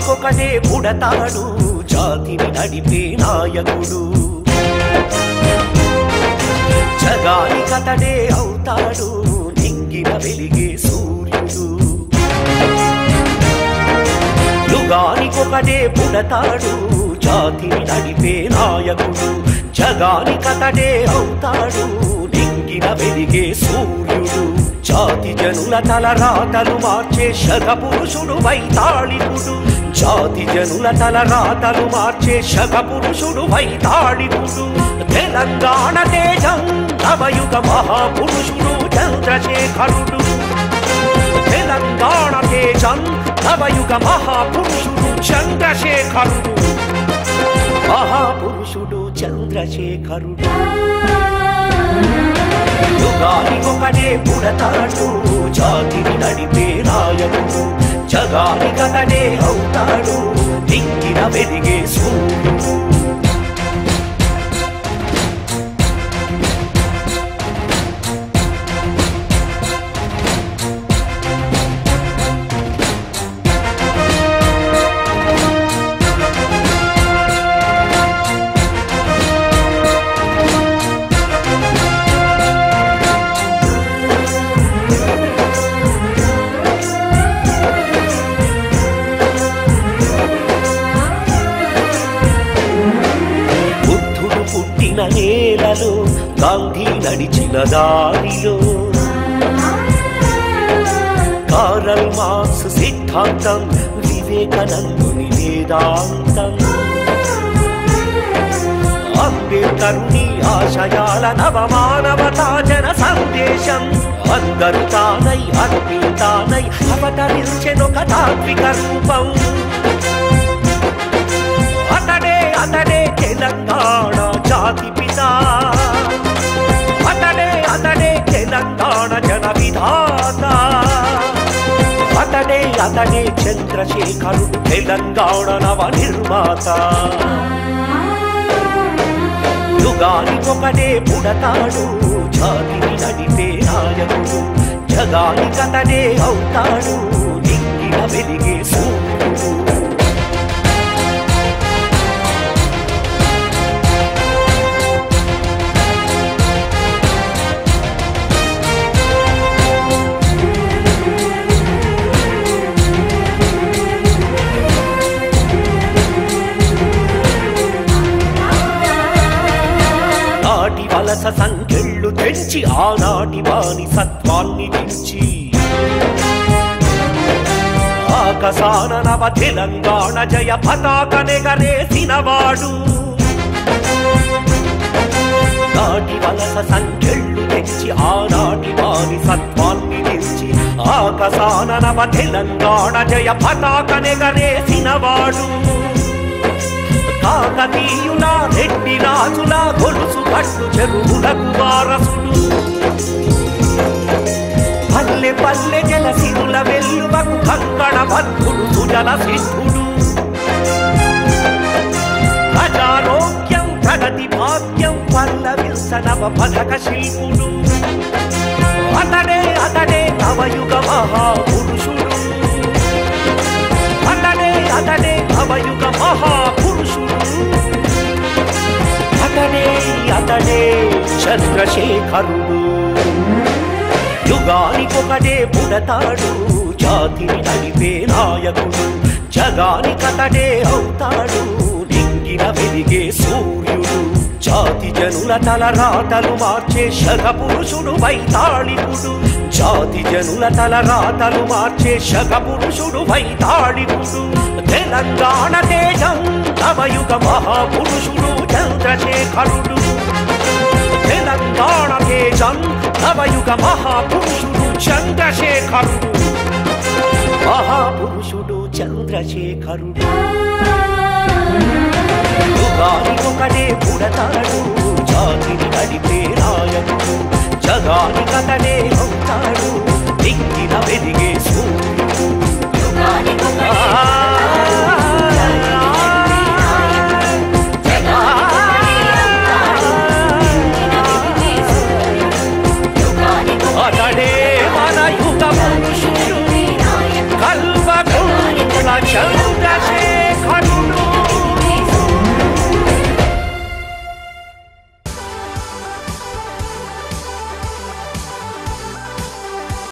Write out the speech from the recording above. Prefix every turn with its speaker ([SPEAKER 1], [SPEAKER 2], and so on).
[SPEAKER 1] యుగానికొకడే పుడతాడు జాతిని నడిపే నాయకుడు జగానికతడే అవుతాడు నింగిన వెలిగే సూర్యుడు యుగానికొకడే పుడతాడు జాతిని నడిపే నాయకుడు జగానికతడే అవుతాడు నింగిన వెలిగే సూర్యుడు జాతి జనుల తల రాతలు మార్చే శగ పురుషుడు వైతాళికుడు జాతి జనుల తల రాతలు మార్చే శగ పురుషుడు వైతాళికుడు తెలంగాణ తేజం నవయుగ మహాపురుషుడు చంద్రశేఖరుడు తెలంగాణ తేజం నవయుగ మహాపురుషుడు చంద్రశేఖరుడు మహాపురుషుడు చంద్రశేఖరుడు యుగానికొకడే పుడతాడు జాతిని నడిపే నాయకుడు జగానికతడే అవుతాడు దిక్కిన వెలిగే సూర్యుడు బుద్ధుడు పుట్టిన నేలలో గాంధీ నడిచిన దారిలో కారల్ మార్క్స్ సిద్ధాంతం వివేకానందుని వేదాంతం అంబేద్కరుని ఆశయాల నవమానవతా జన సందేశం అందరు తానై అర్పితానై అవతరించెనొక తాత్విక రూపం అతడే అతడే తెలంగాణ జాతి పిత అతడే అతడే తెలంగాణ జన విధాత అతడే అతడే చంద్రశేఖరుడు తెలంగాణ నవ నిర్మాత యుగానికొకడే పుడతాడు జాతిని నడిపే నాయకుడు జగానికతడే అవుతాడు నింగిన వెలిగే సూర్యుడు నాటి వలస సంఖ్యళ్ళు తెంచి ఆనాటి వాని సత్వాన్ని దించి ఆకాశాన నవ తెలంగాణ జయ పతాక నెగరేసినవాడు నాటి వలస సంఖ్యళ్ళు తెచ్చి ఆనాటి వాని సత్వాన్ని దించి ఆకాశాన నవ తెలంగాణ జయ పతాక నెగరేసినవాడు కాకతీయుల రెడ్డి రాజుల గొలుసు కట్టు చెరువులకు వారసుడు పల్లె పల్లె జల సిరుల వెల్లువకు కంకణ బద్ధుడు సుజల సిద్ధుడు ప్రజారోగ్యం ప్రగతి భాగ్యం పల్లవిల్సనవ పథక శిల్పుడు అతడే అతడే నవయుగ మహాపురుషుడు అతడే అతడే నవయుగ మహాపురుషుడు అతడే అతడే చంద్రశేఖరుడు యుగానికొకడే పుడతాడు జాతిని నడిపే నాయకుడు జగానికతడే అవుతాడు నింగిన వెలిగే సూర్యుడు జాతి జనుల తల రాతలు మార్చే శగ పురుషుడు వైతాళికుడు జాతి జనుల తల రాతలు మార్చే శగ పురుషుడు వైతాళికుడు తెలంగాణ తేజం నవయుగ మహాపురుషుడు చంద్రశేఖరుడు తెలంగాణ తేజం నవయుగ మహాపురుషుడు చంద్రశేఖరుడు మహాపురుషుడు చంద్రశేఖరుడు యుగానికొకడే పుడతాడు జాతిని నడిపే నాయకుడు జగానికతడే అవుతాడు దిక్కిన వెలిగే సూర్యుడు ఆ, అతడే మన యుగ పురుషుడు కల్ప చంద్రశేఖరుడు